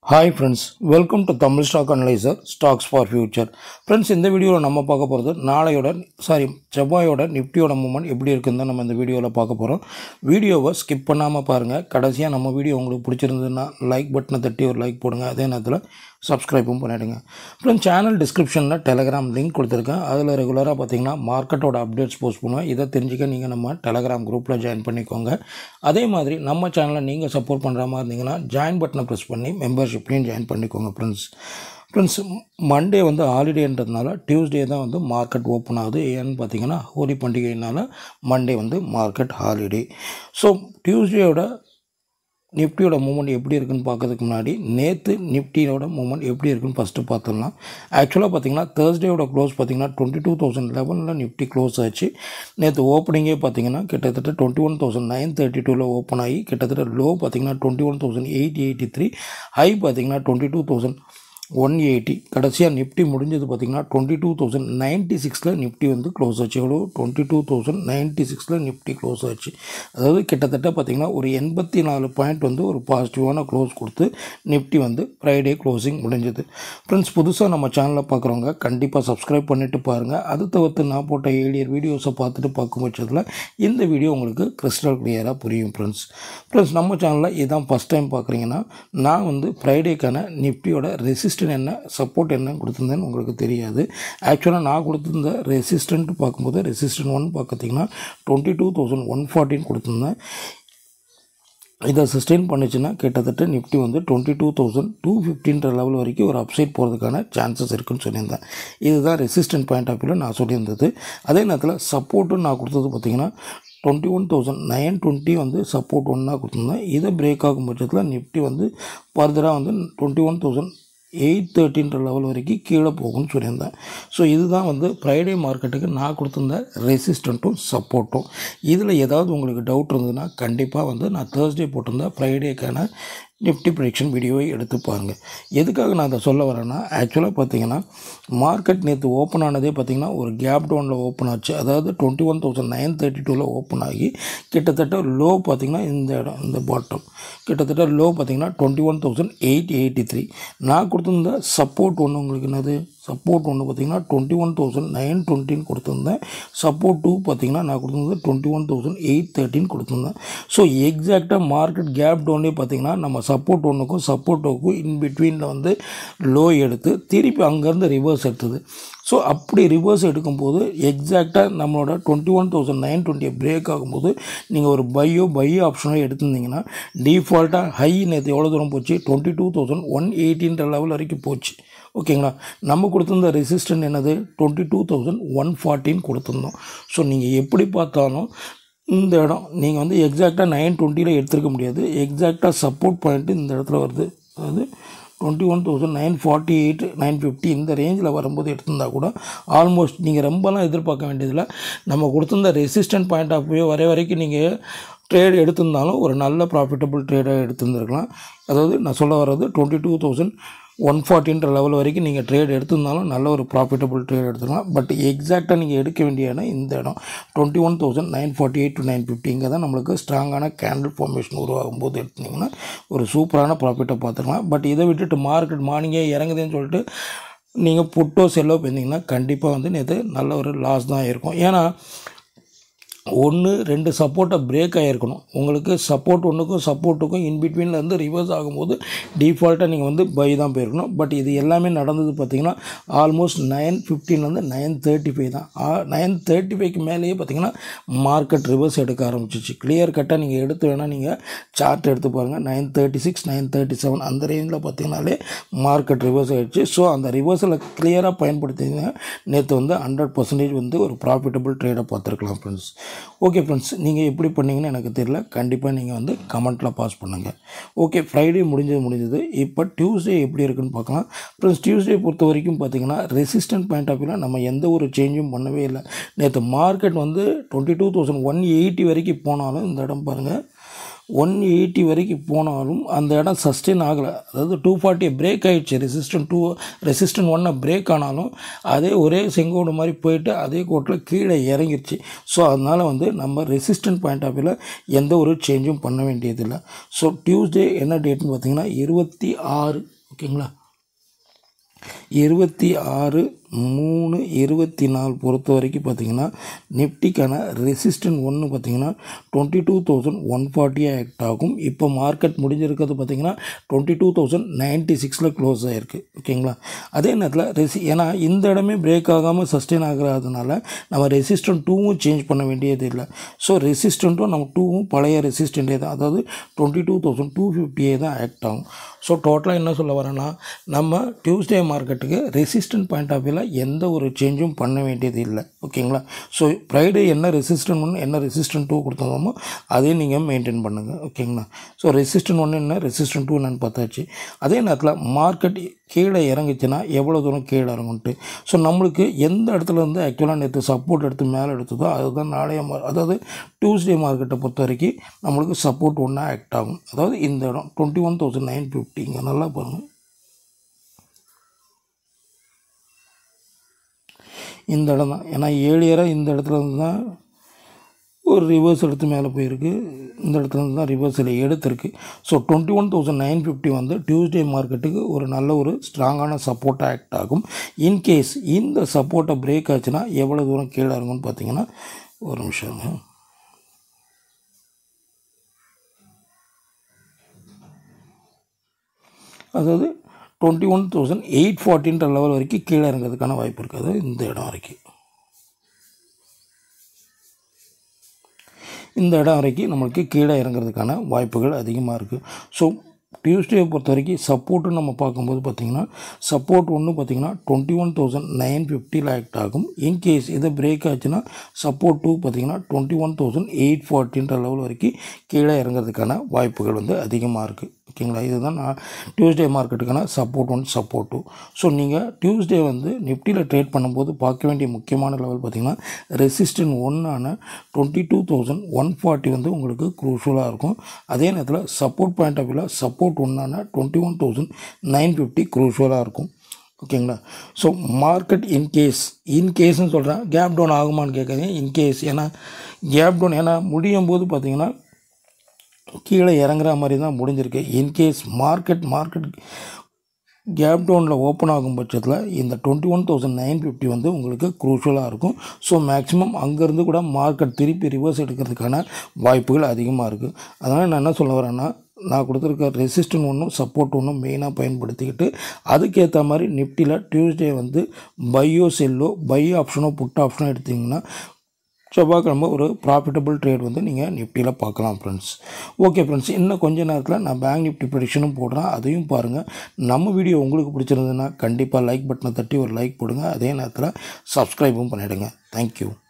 hi friends welcome to Tamil stock analyser stocks for future friends இந்த வீடியோவில் நம்ம பார்க்க போகிறது நாளையோட சாரி செவ்வாயோட நிஃப்டியோட மூமெண்ட் எப்படி இருக்குன்னு தான் நம்ம இந்த வீடியோவில் பார்க்க போகிறோம் வீடியோவை ஸ்கிப் பண்ணாமல் பாருங்கள் கடைசியாக நம்ம வீடியோ உங்களுக்கு பிடிச்சிருந்ததுன்னா லைக் பட்டனை தட்டி ஒரு லைக் போடுங்க அதே நேரத்தில் சப்ஸ்கிரைப்பும் பண்ணிவிடுங்க ஃப்ரெண்ட்ஸ் சேனல் டிஸ்கிரிப்ஷனில் டெலகிராம் லிங்க் கொடுத்துருக்கேன் அதில் ரெகுலராக பார்த்தீங்கன்னா மார்க்கெட்டோட அப்டேட்ஸ் போஸ்ட் பண்ணுவேன் இதை தெரிஞ்சுக்க நீங்கள் நம்ம டெலகிராம் குரூப்பில் ஜாயின் பண்ணிக்கோங்க அதே மாதிரி நம்ம சேனலை நீங்கள் சப்போர்ட் பண்ணுற மாதிரி இருந்தீங்கன்னா ஜாயின் பட்டனை ப்ரெஸ் பண்ணி மெம்பர்ஷிப்லையும் ஜாயின் பண்ணிக்கோங்க ஃப்ரெண்ட்ஸ் ஃப்ரெண்ட்ஸ் மண்டே வந்து ஹாலிடேன்றதுனால டியூஸ்டே தான் வந்து மார்க்கெட் ஓப்பன் ஆகுது ஏன்னு பார்த்தீங்கன்னா ஹோலி பண்டிகைனால மண்டே வந்து மார்க்கெட் ஹாலிடே ஸோ டியூஸ்டேயோட நிஃப்டியோட மூமெண்ட் எப்படி இருக்குன்னு பார்க்கறதுக்கு முன்னாடி நேற்று நிஃப்டியோட மூமெண்ட் எப்படி இருக்குன்னு ஃபஸ்ட்டு பார்த்துடலாம் ஆக்சுவலாக பார்த்தீங்கன்னா தேர்ஸ்டேயோட க்ளோஸ் பார்த்தீங்கன்னா டுவெண்ட்டி டூ தௌசண்ட் லெவனில் நிஃப்டி க்ளோஸ் ஆச்சு நேற்று ஓப்பனிங்கே பார்த்தீங்கன்னா கிட்டத்தட்ட twenty one thousand nine thirty டூவில் ஓப்பன் ஆகி கிட்டத்தட்ட லோ பார்த்தீங்கன்னா twenty one thousand eight eighty three high பார்த்தீங்கன்னா twenty two thousand one eighty கடைசியாக நிஃப்டி முடிஞ்சது பார்த்திங்கன்னா டுவெண்ட்டி டூ தௌசண்ட் நைன்ட்டி சிக்ஸில் நிஃப்டி வந்து க்ளோஸ் ஆச்சு எவ்வளோ டுவெண்ட்டி டூ தௌசண்ட் நைன்ட்டி சிக்ஸில் நிஃப்டி க்ளோஸ் ஆச்சு அதாவது கிட்டத்தட்ட பார்த்திங்கன்னா ஒரு எண்பத்தி நாலு பாயிண்ட் வந்து ஒரு பாசிட்டிவான க்ளோஸ் கொடுத்து நிஃப்டி வந்து ஃப்ரைடே க்ளோசிங் முடிஞ்சது ஃப்ரெண்ட்ஸ் புதுசாக நம்ம சேனலில் பார்க்குறவங்க கண்டிப்பாக சப்ஸ்கிரைப் பண்ணிவிட்டு பாருங்கள் அது தவிர்த்து நான் போட்ட ஏழியர் வீடியோஸை பார்த்துட்டு பார்க்கும் பட்சத்தில் இந்த வீடியோ உங்களுக்கு கிறிஸ்டல் கிளியராக புரியும் ஃப்ரெண்ட்ஸ் ஃப்ரெண்ட்ஸ் நம்ம சேனலில் இதான் ஃபஸ்ட் டைம் பார்க்குறீங்கன்னா நான் வந்து ஃப்ரைடேக்கான நிஃப்டியோட ரெசிஸ்டன்ட் என்ன சப்போர்ட் என்ன கொடுத்துருந்தேன்னு உங்களுக்கு தெரியாது ஆக்சுவலாக நான் கொடுத்துருந்த ரெசிஸ்டன்ட் பார்க்கும்போது ரெசிஸ்டன்ட் ஒன் பார்த்தீங்கன்னா டுவெண்ட்டி டூ தௌசண்ட் ஒன் ஃபார்ட்டின் கொடுத்துருந்தேன் இதை சஸ்டெயின் பண்ணுச்சுன்னா கிட்டத்தட்ட நிஃப்டி வந்து டுவெண்ட்டி டூ தௌசண்ட் டூ ஃபிஃப்டின்ற லெவல் வரைக்கும் ஒரு அப்சைட் போகிறதுக்கான சான்சஸ் இருக்குன்னு சொல்லியிருந்தேன் இதுதான் ரெசிஸ்டன்ட் பாயிண்ட் ஆஃப் வியூவில் நான் சொல்லியிருந்தது அதே நேரத்தில் சப்போர்ட்டும் நான் கொடுத்தது பார்த்திங்கன்னா twenty one thousand nine twenty வந்து சப்போர்ட் ஒன்னாக கொடுத்துருந்தேன் இதை பிரேக் ஆகும் பட்சத்தில் நிஃப்டி வந்து ஃபர்தராக வந்து டுவெண்ட்டி ஒன் தௌசண்ட் எயிட் தேர்ட்டின்ற லெவல் வரைக்கும் கீழே போகும்னு சொல்லியிருந்தேன் ஸோ இதுதான் வந்து ஃப்ரைடே மார்க்கெட்டுக்கு நான் கொடுத்துருந்த ரெசிஸ்டண்ட்டும் சப்போர்ட்டும் இதில் ஏதாவது உங்களுக்கு டவுட் இருந்ததுன்னா கண்டிப்பாக வந்து நான் தேர்ஸ்டே போட்டிருந்த ஃப்ரைடேக்கான நிஃப்டி ப்ரொடிக்ஷன் வீடியோவை எடுத்து பாருங்கள் எதுக்காக நான் அதை சொல்ல வரேன்னா ஆக்சுவலாக பார்த்தீங்கன்னா மார்க்கெட் நேற்று ஓப்பன் ஆனதே பார்த்திங்கன்னா ஒரு கேப் டவுனில் ஓப்பன் ஆச்சு அதாவது twenty one thousand nine thirty டூவில் ஓப்பன் ஆகி கிட்டத்தட்ட லோ பார்த்திங்கன்னா இந்த இடம் இந்த பாட்டம் கிட்டத்தட்ட லோ பார்த்திங்கன்னா twenty one thousand eight eighty three நான் கொடுத்துருந்த சப்போர்ட் ஒன்று உங்களுக்கு என்னது சப்போர்ட் ஒன்று பார்த்திங்கன்னா டுவெண்ட்டி ஒன் தௌசண்ட் நைன் டுவெண்ட்டின்னு கொடுத்துருந்தேன் சப்போர்ட் டூ பார்த்திங்கன்னா நான் கொடுத்துருந்தது டுவெண்ட்டி ஒன் தௌசண்ட் எயிட் தேர்ட்டின்னு கொடுத்துருந்தேன் ஸோ எக்ஸாக்டாக மார்க்கெட் கேப் டவுன்லேயே பார்த்திங்கன்னா நம்ம சப்போர்ட் ஒன்றுக்கும் சப்போர்ட் டூக்கும் இன் பிட்வீனில் வந்து லோ எடுத்து திருப்பி அங்கேருந்து ரிவர்ஸ் எடுத்தது ஸோ அப்படி ரிவர்ஸ் எடுக்கும்போது எக்ஸாக்டாக நம்மளோட டுவெண்ட்டி ஒன் தௌசண்ட் நைன் டுவெண்ட்டியை பிரேக் ஆகும்போது நீங்கள் ஒரு பையோ பையோ ஆப்ஷனோ எடுத்திருந்தீங்கன்னா டிஃபால்ட்டாக ஹை நேற்று எவ்வளோ தூரம் போச்சு டுவெண்ட்டி டூ தௌசண்ட் ஒன் எயிட்டின்ற லெவல் வரைக்கும் போச்சு ஓகேங்களா நம்ம கொடுத்துருந்த ரெசிஸ்டன்ட் என்னது டுவெண்ட்டி டூ தௌசண்ட் ஒன் ஃபார்ட்டின்னு கொடுத்துருந்தோம் ஸோ நீங்கள் எப்படி பார்த்தாலும் இந்த இடம் நீங்கள் வந்து எக்ஸாக்டாக நைன் டுவெண்ட்டியில் எடுத்துருக்க முடியாது எக்ஸாக்டாக சப்போர்ட் பாயிண்ட்டு இந்த இடத்துல வருது அதாவது twenty one thousand nine forty eight nine fifty இந்த ரேஞ்சில் வரும்போது எடுத்திருந்தா கூட ஆல்மோஸ்ட் நீங்கள் ரொம்பலாம் எதிர்பார்க்க வேண்டியதில்லை நம்ம கொடுத்துருந்த ரெசிஸ்டன்ட் பாயிண்ட் ஆஃப் வியூ வரை வரைக்கும் நீங்கள் ட்ரேட் எடுத்திருந்தாலும் ஒரு நல்ல ப்ராஃபிட்டபிள் ட்ரேடாக எடுத்திருந்துருக்கலாம் அதாவது நான் சொல்ல வர்றது டுவெண்ட்டி டூ தௌசண்ட் ஒன் ஃபார்ட்டின்ற லெவல் வரைக்கும் நீங்கள் ட்ரேட் எடுத்திருந்தாலும் நல்ல ஒரு ப்ராஃபிட்டபிள் ட்ரேட் எடுத்துக்கலாம் பட் எக்ஸாக்டாக நீங்கள் எடுக்க வேண்டிய இடம் இந்த இடம் twenty one thousand nine forty eight to nine fifty இங்கே தான் நம்மளுக்கு ஸ்ட்ராங்கான கேண்டில் ஃபார்மேஷன் உருவாகும் போது எடுத்திங்கன்னா ஒரு சூப்பரான ப்ராஃபிட்டை பார்த்துக்கலாம் பட் இதை விட்டுட்டு மார்க்கெட் மார்னிங்கே இறங்குதுன்னு சொல்லிட்டு நீங்கள் புட்டோ செல்லோ போயிருந்தீங்கன்னா கண்டிப்பாக வந்து நேற்று நல்ல ஒரு லாஸ் தான் இருக்கும் ஏன்னா ஒன்று ரெண்டு சப்போர்ட்டை பிரேக் ஆகிருக்கணும் உங்களுக்கு சப்போர்ட் ஒன்றுக்கும் சப்போர்ட்டுக்கும் இன்பிட்வீனில் இருந்து ரிவர்ஸ் ஆகும்போது டிஃபால்ட்டாக நீங்கள் வந்து பை தான் போயிருக்கணும் பட் இது எல்லாமே நடந்தது பார்த்திங்கன்னா ஆல்மோஸ்ட் நைன் ஃபிஃப்டின்லேருந்து நைன் தேர்ட்டி ஃபைவ் தான் நைன் தேர்ட்டி ஃபைவ்க்கு மேலேயே பார்த்திங்கன்னா மார்க்கெட் ரிவர்ஸ் எடுக்க ஆரம்பிச்சிச்சு கிளியர் கட்டாக நீங்கள் எடுத்து வேணால் நீங்கள் சார்ட் எடுத்து பாருங்கள் nine thirty six nine thirty seven அந்த ரேஞ்சில் பார்த்திங்கனாலே மார்க்கெட் ரிவர்ஸ் ஆகிடுச்சு ஸோ அந்த ரிவர்ஸில் கிளியராக பயன்படுத்திங்க நேற்று வந்து ஹண்ட்ரட் பர்சன்டேஜ் வந்து ஒரு ப்ராஃபிட்டபிள் ட்ரேடை பார்த்துருக்கலாம் ஃப்ரெண்ட்ஸ் ஓகே ஃப்ரெண்ட்ஸ் நீங்கள் எப்படி பண்ணீங்கன்னு எனக்கு தெரியல கண்டிப்பாக நீங்கள் வந்து கமெண்ட்டில் பாஸ் பண்ணுங்கள் ஓகே ஃப்ரைடே முடிஞ்சது முடிஞ்சது இப்போ டியூஸ்டே எப்படி இருக்குன்னு பார்க்கலாம் ஃப்ரெண்ட்ஸ் டியூஸ்டே பொறுத்த வரைக்கும் பார்த்தீங்கன்னா ரெசிஸ்டன்ட் பாயிண்ட் ஆஃப் வியூவில் நம்ம எந்த ஒரு சேஞ்சும் பண்ணவே இல்லை நேற்று மார்க்கெட் வந்து twenty two thousand one eighty வரைக்கும் போனாலும் இந்த இடம் பாருங்கள் ஒன் எயிட்டி வரைக்கும் போனாலும் அந்த இடம் சஸ்டெயின் ஆகலை அதாவது டூ ஃபார்ட்டி பிரேக் ஆகிடுச்சு ரெசிஸ்டன்ட் டூ ரெசிஸ்டன்ட் ஒன்னை பிரேக் ஆனாலும் அதே ஒரே செங்கோடு மாதிரி போயிட்டு அதே கோட்டில் கீழே இறங்கிருச்சு ஸோ அதனால் வந்து நம்ம ரெசிஸ்டன்ட் பாயிண்ட் ஆஃப் வியூவில் எந்த ஒரு சேஞ்சும் பண்ண வேண்டியதில்லை ஸோ டியூஸ்டே என்ன டேட்னு பார்த்தீங்கன்னா இருபத்தி ஆறு ஓகேங்களா இருபத்தி ஆறு மூணு இருபத்தி நாலு பொறுத்த வரைக்கும் பார்த்தீங்கன்னா நிஃப்டிக்கான ரெசிஸ்டன்ட் ஒன்று பார்த்தீங்கன்னா டுவெண்ட்டி டூ தௌசண்ட் ஒன் ஃபார்ட்டியாக ஆக்ட் ஆகும் இப்போ மார்க்கெட் முடிஞ்சிருக்கிறது பார்த்தீங்கன்னா டுவெண்ட்டி டூ தௌசண்ட் நைன்ட்டி சிக்ஸில் க்ளோஸ் ஆகிருக்கு ஓகேங்களா அதே நேரத்தில் ரெசி ஏன்னா இந்த இடமே பிரேக் ஆகாமல் சஸ்டெயின் ஆகிறதுனால நம்ம ரெசிஸ்டன்ட் டூவும் சேஞ்ச் பண்ண வேண்டியது இல்லை ஸோ ரெசிஸ்டண்ட்டும் நம்ம டூவும் பழைய ரெசிஸ்டண்ட்டே தான் அதாவது டுவெண்ட்டி டூ தௌசண்ட் டூ ஃபிஃப்டியே தான் ஆக்ட் ஆகும் ஸோ டோட்டலாக என்ன சொல்ல வரேன்னா நம்ம டியூஸ்டே மார்க்கெட்டுக்கு ரெசிஸ்டன்ட் பாயிண்ட் ஆஃப் வியூவில் எந்த ஒரு சேஞ்சும் பண்ண வேண்டியது இல்லை ஓகேங்களா ஸோ ஃப்ரைடே என்ன ரெசிஸ்டன்ட் ஒன்று என்ன ரெசிஸ்டன்ட் டூ கொடுத்தாமோ அதே நீங்கள் மெயின்டைன் பண்ணுங்கள் ஓகேங்களா ஸோ ரெசிஸ்டன்ட் ஒன்று என்ன ரெசிஸ்டன்ட் டூ என்னன்னு பார்த்தாச்சு அதே நேரத்தில் மார்க்கெட் கீழே இறங்குச்சுன்னா எவ்வளோ தூரம் கீழே இறங்குன்ட்டு ஸோ நம்மளுக்கு எந்த இடத்துல இருந்து ஆக்சுவலாக நேற்று சப்போர்ட் எடுத்து மேலே எடுத்ததோ அதுதான் நாளைய மா அதாவது டியூஸ்டே மார்க்கெட்டை பொறுத்த வரைக்கும் நம்மளுக்கு சப்போர்ட் ஒன்றா ஆக்ட் ஆகும் அதாவது இந்த இடம் டுவெண்ட்டி ஒன் தௌசண்ட் நைன் ஃபிஃப்டிங்க நல்லா பாருங்கள் இந்த இடம் தான் ஏன்னா ஏழியராக இந்த இடத்துல இருந்து தான் ஒரு ரிவர்ஸ் எடுத்து மேலே போயிருக்கு இந்த இடத்துல இருந்து தான் ரிவர்ஸில் எடுத்திருக்கு so twenty one thousand nine fifty வந்து டியூஸ்டே மார்க்கெட்டுக்கு ஒரு நல்ல ஒரு ஸ்ட்ராங்கான சப்போர்ட்டாக ஆக்ட் ஆகும் இன்கேஸ் இந்த சப்போர்ட்டை பிரேக் ஆச்சுன்னா எவ்வளோ தூரம் கீழே இறங்கும்னு பார்த்தீங்கன்னா ஒரு நிமிஷங்க அதாவது டுவெண்ட்டி ஒன் தௌசண்ட் எயிட் ஃபார்ட்டின்ற லெவல் வரைக்கும் கீழே இறங்கிறதுக்கான வாய்ப்பு இருக்குது இந்த இடம் வரைக்கும் இந்த இடம் வரைக்கும் நம்மளுக்கு கீழே இறங்குறதுக்கான வாய்ப்புகள் அதிகமாக இருக்குது ஸோ டியூஸ்டே பொறுத்த வரைக்கும் சப்போர்ட்டு நம்ம பார்க்கும்போது பார்த்திங்கன்னா சப்போர்ட் ஒன்று பார்த்திங்கன்னா டுவெண்ட்டி ஒன் தௌசண்ட் நைன் ஃபிஃப்டியில் ஆக்ட் ஆகும் இன்கேஸ் இதை பிரேக் ஆச்சுன்னா சப்போர்ட் டூ பார்த்திங்கன்னா டுவெண்ட்டி ஒன் தௌசண்ட் எயிட் ஃபார்ட்டின்ற லெவல் வரைக்கும் கீழே இறங்குறதுக்கான வாய்ப்புகள் வந்து அதிகமாக இருக்குது ஓகேங்களா இதுதான் நான் டியூஸ்டே மார்க்கெட்டுக்கான support one support two so நீங்கள் டியூஸ்டே வந்து நிஃப்டியில் ட்ரேட் பண்ணும்போது பார்க்க வேண்டிய முக்கியமான லெவல் பார்த்திங்கன்னா ரெசிஸ்டன்ட் ஒன்னான twenty two thousand one forty வந்து உங்களுக்கு க்ரூஷலாக இருக்கும் அதே நேரத்தில் சப்போர்ட் பாயிண்ட் ஆஃப் வியூவில் சப்போர்ட் ஒன்னான twenty one thousand nine fifty க்ரூஷலாக இருக்கும் ஓகேங்களா ஸோ மார்க்கெட் இன்கேஸ் இன்கேஸ்னு சொல்கிறேன் கேப் டவுன் ஆகுமான்னு கேட்குறீங்க இன்கேஸ் ஏன்னா கேப் டவுன் ஏன்னா முடியும் போது பார்த்தீங்கன்னா கீழே இறங்குற மாதிரி தான் முடிஞ்சிருக்கு இன்கேஸ் மார்க்கெட் மார்க்கெட் கேப் டவுனில் ஓப்பன் ஆகும் பட்சத்தில் இந்த twenty one thousand nine fifty வந்து உங்களுக்கு க்ரூஷலாக இருக்கும் ஸோ மேக்ஸிமம் அங்கேருந்து கூட மார்க்கெட் திருப்பி ரிவர்ஸ் எடுக்கிறதுக்கான வாய்ப்புகள் அதிகமாக இருக்குது அதனால் நான் என்ன சொல்ல வரேன்னா நான் கொடுத்துருக்க ரெசிஸ்டன் ஒன்றும் சப்போர்ட் ஒன்றும் மெயினாக பயன்படுத்திக்கிட்டு அதுக்கேற்ற மாதிரி நிஃப்டியில் டியூஸ்டே வந்து பையோ செல்லோ பை ஆப்ஷனோ புட் ஆப்ஷனோ எடுத்திங்கன்னா செவ்வாய்க்கிழமை ஒரு ப்ராஃபிட்டபிள் ட்ரேட் வந்து நீங்கள் நிஃப்டியில் பார்க்கலாம் ஃப்ரெண்ட்ஸ் ஓகே ஃப்ரெண்ட்ஸ் இன்னும் கொஞ்ச நேரத்தில் நான் பேங்க் நிஃப்டி ப்ரெடிக்ஷனும் போடுறேன் அதையும் பாருங்கள் நம்ம வீடியோ உங்களுக்கு பிடிச்சிருந்ததுன்னா கண்டிப்பாக லைக் பட்டனை தட்டி ஒரு லைக் போடுங்க அதே நேரத்தில் சப்ஸ்கிரைபும் பண்ணிவிடுங்க தேங்க்யூ